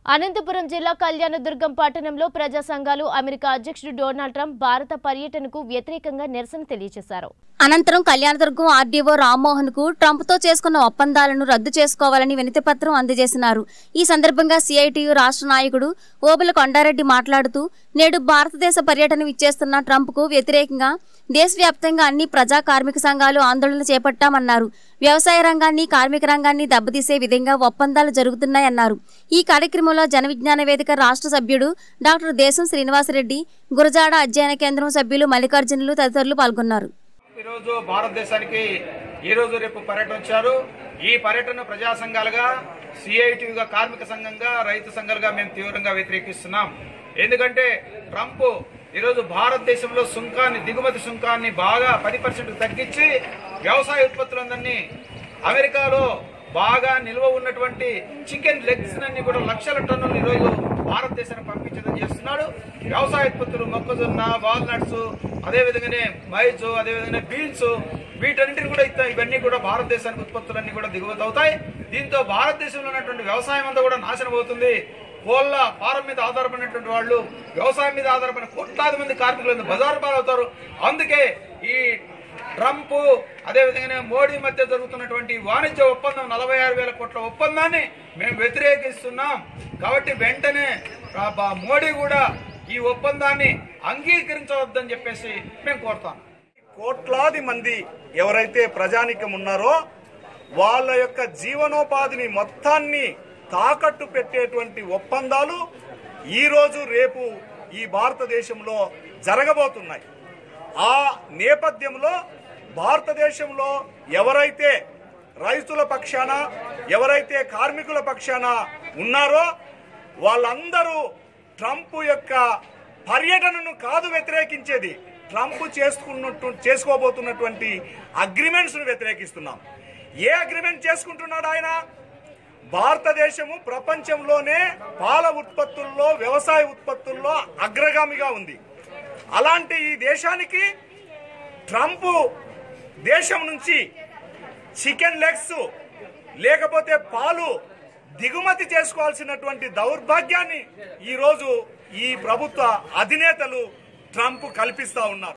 అనంతపురం జిల్లా కళ్యాణదుర్గం పట్టణంలో ప్రజా సంఘాలు అమెరికా అధ్యక్షుడు డొనాల్డ్ ట్రంప్ భారత పర్యటనకు వ్యతిరేకంగా నిరసన తెలియజేశారు అనంతరం కళ్యాణదుర్గం ఆర్డీఓ రామ్మోహన్ కు ట్రంప్ తో చేసుకున్న ఒప్పందాలను రద్దు చేసుకోవాలని వినతిపత్రం అందజేసినారు ఈ సందర్భంగా సిఐటియు రాష్ట్ర నాయకుడు ఓబుల కొండారెడ్డి మాట్లాడుతూ నేడు భారతదేశ పర్యటన ఇచ్చేస్తున్న ట్రంప్ కు వ్యతిరేకంగా దేశవ్యాప్తంగా అన్ని ప్రజా కార్మిక సంఘాలు ఆందోళన చేపట్టామన్నారు వ్యవసాయ రంగాన్ని కార్మిక రంగాన్ని దెబ్బతీసే విధంగా ఒప్పందాలు జరుగుతున్నాయన్నారు ఈ కార్యక్రమంలో జన విజ్ఞాన వేదిక రాష్ట్ర సభ్యుడు డాక్టర్ దేశం శ్రీనివాసరెడ్డి గురజాడ అధ్యయన కేంద్రం సభ్యులు మల్లికార్జునులు తదితరులు పాల్గొన్నారు ఈరోజు భారతదేశానికి ఈ రోజు రేపు పర్యటన వచ్చారు ఈ పర్యటన ప్రజా సంఘాలుగా సిఐటిగా కార్మిక సంఘంగా రైతు సంఘాలుగా మేము తీవ్రంగా వ్యతిరేకిస్తున్నాం ఎందుకంటే ట్రంప్ ఈరోజు భారతదేశంలో సుంకాన్ని దిగుమతి సుంకాన్ని బాగా పది పర్సెంట్ తగ్గించి వ్యవసాయ ఉత్పత్తులందరినీ అమెరికాలో బాగా నిల్వ ఉన్నటువంటి చికెన్ లెగ్స్ అన్ని కూడా లక్షల టన్నులు ఈరోజు భారతదేశానికి పంపించడం చేస్తున్నాడు వ్యవసాయ ఉత్పత్తులు మొక్కజొన్న వాల్నట్స్ అదేవిధంగానే మైజ్ అదేవిధంగా బీన్స్ వీటన్నిటిని కూడా ఇస్తా ఇవన్నీ కూడా భారతదేశానికి ఉత్పత్తులన్నీ కూడా దిగుమతి అవుతాయి దీంతో భారతదేశంలో ఉన్నటువంటి వ్యవసాయం అంతా కూడా నాశనం అవుతుంది కోళ్ళ ఫారం మీద ఆధారపడినటువంటి వాళ్ళు వ్యవసాయం మీద ఆధారపడిన కోట్లాది మంది కార్మికులు బజారు పాలవుతారు అందుకే ఈ ట్రంప్ అదేవిధంగానే మోడీ మధ్య జరుగుతున్నటువంటి వాణిజ్య ఒప్పందం నలభై ఆరు వేల కోట్ల ఒప్పందాన్ని మేము వ్యతిరేకిస్తున్నాం కాబట్టి వెంటనే ఆ బ- మోడీ కూడా ఈ ఒప్పందాన్ని అంగీకరించవద్దని చెప్పేసి మేము కోరుతాం కోట్లాది మంది ఎవరైతే ప్రజానికం ఉన్నారో వాళ్ళ యొక్క జీవనోపాధిని మొత్తాన్ని తాకట్టు పెట్టేటువంటి ఒప్పందాలు ఈ రోజు రేపు ఈ భారతదేశంలో జరగబోతున్నాయి ఆ నేపథ్యంలో భారతదేశంలో ఎవరైతే రైతుల పక్షాన ఎవరైతే కార్మికుల పక్షాన ఉన్నారో వాళ్ళందరూ ట్రంప్ యొక్క పర్యటనను కాదు వ్యతిరేకించేది ట్రంప్ చేసుకున్నట్టు చేసుకోబోతున్నటువంటి అగ్రిమెంట్స్ ను వ్యతిరేకిస్తున్నాం ఏ అగ్రిమెంట్ చేసుకుంటున్నాడు ఆయన భారతదేశము ప్రపంచంలోనే పాల ఉత్పత్తుల్లో వ్యవసాయ ఉత్పత్తుల్లో అగ్రగామిగా ఉంది అలాంటి ఈ దేశానికి ట్రంప్ దేశం నుంచి చికెన్ లెగ్స్ లేకపోతే పాలు దిగుమతి చేసుకోవాల్సినటువంటి దౌర్భాగ్యాన్ని ఈరోజు ఈ ప్రభుత్వ అధినేతలు ట్రంప్ కల్పిస్తా ఉన్నారు